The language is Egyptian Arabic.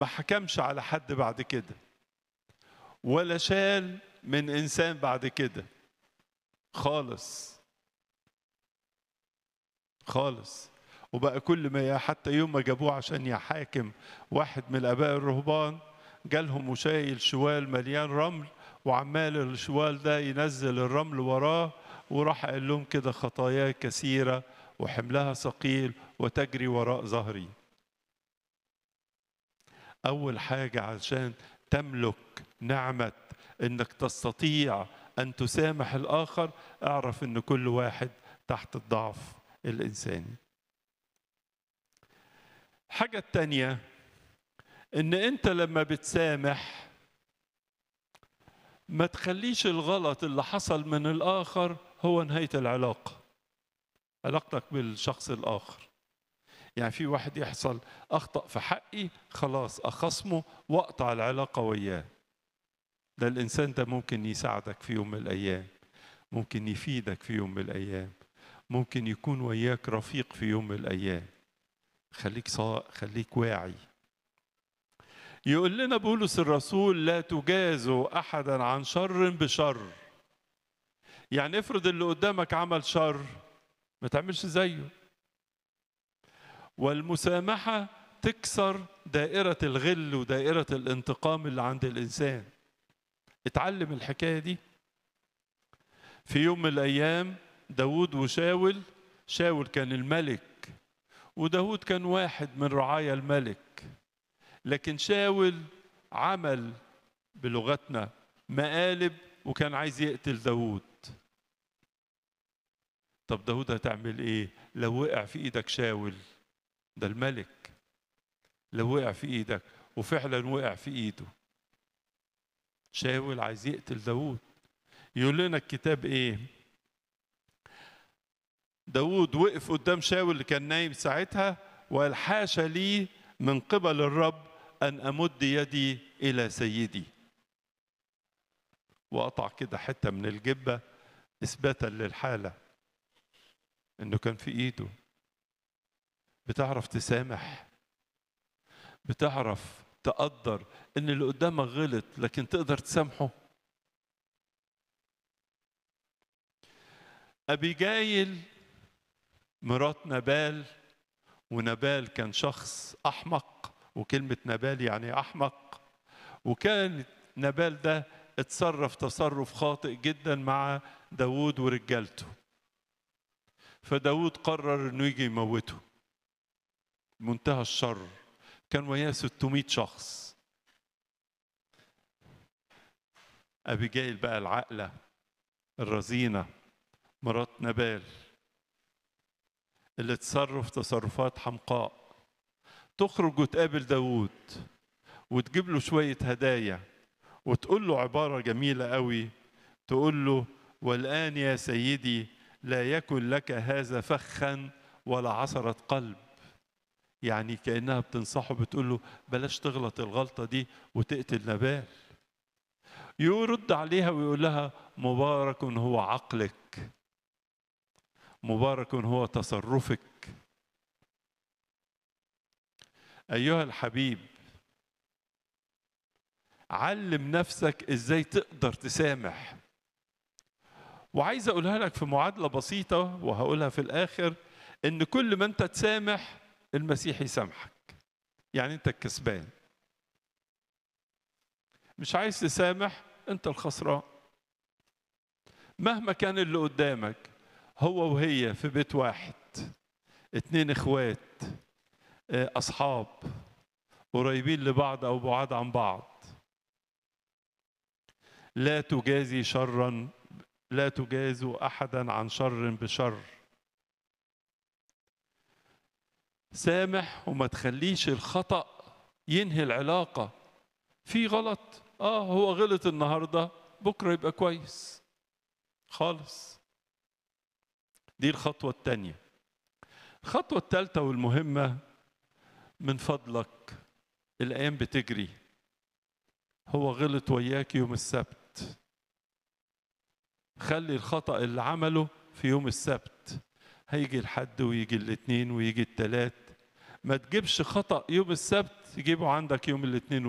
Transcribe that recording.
ما حكمش على حد بعد كده ولا شال من انسان بعد كده خالص خالص وبقى كل ما حتى يوم ما جابوه عشان يحاكم واحد من الاباء الرهبان جالهم وشايل شوال مليان رمل وعمال الشوال ده ينزل الرمل وراه وراح قال لهم كده خطاياي كثيره وحملها ثقيل وتجري وراء ظهري اول حاجه عشان تملك نعمه انك تستطيع ان تسامح الاخر اعرف ان كل واحد تحت الضعف الانساني الحاجه التانيه ان انت لما بتسامح ما تخليش الغلط اللي حصل من الاخر هو نهايه العلاقه علاقتك بالشخص الاخر يعني في واحد يحصل اخطا في حقي خلاص اخصمه واقطع العلاقه وياه ده الانسان ده ممكن يساعدك في يوم من الايام ممكن يفيدك في يوم من الايام ممكن يكون وياك رفيق في يوم من الايام خليك صا... خليك واعي يقول لنا بولس الرسول لا تجازوا احدا عن شر بشر يعني افرض اللي قدامك عمل شر ما تعملش زيه والمسامحه تكسر دائره الغل ودائره الانتقام اللي عند الانسان اتعلم الحكايه دي في يوم من الايام داود وشاول شاول كان الملك وداود كان واحد من رعايا الملك لكن شاول عمل بلغتنا مقالب وكان عايز يقتل داود طب داود هتعمل ايه لو وقع في ايدك شاول ده الملك لو وقع في ايدك وفعلا وقع في ايده شاول عايز يقتل داود يقول لنا الكتاب ايه داود وقف قدام شاول اللي كان نايم ساعتها وقال حاشا لي من قبل الرب ان امد يدي الى سيدي وقطع كده حته من الجبه اثباتا للحاله انه كان في ايده بتعرف تسامح بتعرف تقدر ان اللي قدامك غلط لكن تقدر تسامحه ابيجايل مرات نبال ونبال كان شخص احمق وكلمه نبال يعني احمق وكان نبال ده اتصرف تصرف خاطئ جدا مع داوود ورجالته فداود قرر انه يجي يموته منتهى الشر كان وياه 600 شخص أبيجايل بقى العقلة الرزينة مرات نبال اللي تصرف تصرفات حمقاء تخرج وتقابل داوود وتجيب له شوية هدايا وتقول له عبارة جميلة قوي تقول له والآن يا سيدي لا يكن لك هذا فخا ولا عثرة قلب يعني كأنها بتنصحه بتقول له بلاش تغلط الغلطة دي وتقتل نبال يرد عليها ويقول لها مبارك هو عقلك مبارك هو تصرفك أيها الحبيب علم نفسك ازاي تقدر تسامح وعايز اقولها لك في معادله بسيطه وهقولها في الاخر ان كل ما انت تسامح المسيح يسامحك يعني انت الكسبان مش عايز تسامح انت الخسران مهما كان اللي قدامك هو وهي في بيت واحد اتنين اخوات اصحاب قريبين لبعض او بعاد عن بعض لا تجازي شرا لا تجازوا احدا عن شر بشر سامح وما تخليش الخطا ينهي العلاقه في غلط اه هو غلط النهارده بكره يبقى كويس خالص دي الخطوه الثانيه الخطوه الثالثه والمهمه من فضلك الايام بتجري هو غلط وياك يوم السبت خلي الخطأ اللي عمله في يوم السبت هيجي الحد ويجي الاثنين ويجي التلات ما تجيبش خطأ يوم السبت تجيبه عندك يوم الاثنين